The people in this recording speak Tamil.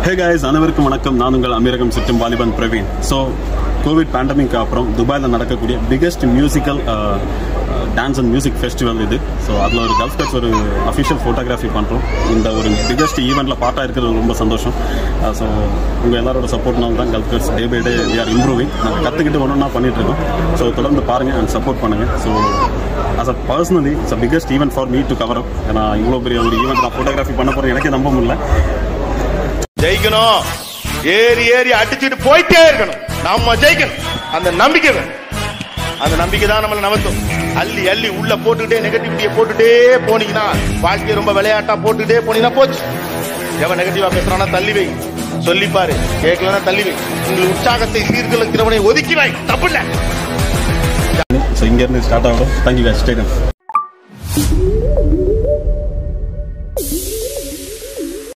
ஹே guys அனைவருக்கும் வணக்கம் நான் உங்கள் அமீரகம் சுற்றும் வாலிபன் பிரவீன் ஸோ கோவிட் பேண்டமிக் அப்புறம் துபாயில் நடக்கக்கூடிய biggest musical dance and music festival இது ஸோ அதில் ஒரு கல்ஃப் டச் ஒரு அஃபிஷியல் ஃபோட்டோகிராஃபி பண்ணுறோம் இந்த ஒரு பிகெஸ்ட் ஈவெண்ட்டில் பார்ட்டாக இருக்கிறது ரொம்ப சந்தோஷம் ஸோ உங்கள் எல்லாரோட சப்போர்ட்னால தான் Gulf Touch day by day we are improving நாங்கள் கற்றுக்கிட்டு ஒன்று ஒன்றா பண்ணிகிட்ருக்கோம் ஸோ தொடர்ந்து பாருங்கள் அண்ட் சப்போர்ட் பண்ணுங்கள் so as a personally it's a biggest event for me to cover up ஏன்னா இவ்வளோ பெரிய ஒரு ஈவெண்ட் நான் ஃபோட்டோகிராஃபி பண்ண போகிறேன் எனக்கே நம்ப முடியல ஜெயிக்கணும் ஏறி ஏறி அடிச்சுட்டு போயிட்டே இருக்கணும் நம்ம ஜெயிக்கணும் அந்த நம்பிக்கை வேணும் அந்த நம்பிக்கை தான் நம்மளை நகர்த்தும் அள்ளி அள்ளி உள்ள போட்டுக்கிட்டே நெகட்டிவிட்டியை போட்டுட்டே போனீங்கன்னா வாழ்க்கையை ரொம்ப விளையாட்டா போட்டுக்கிட்டே போனீங்கன்னா போச்சு எவன் நெகட்டிவா பேசுறானா தள்ளி வை சொல்லிப்பாரு கேட்கலன்னா தள்ளி வை உங்கள் உற்சாகத்தை சீர்குலைக்கிறவனை ஒதுக்கி வை தப்பு இல்லை ஸோ இங்கேருந்து ஸ்டார்ட் ஆகும் தேங்க்யூ guys stay tuned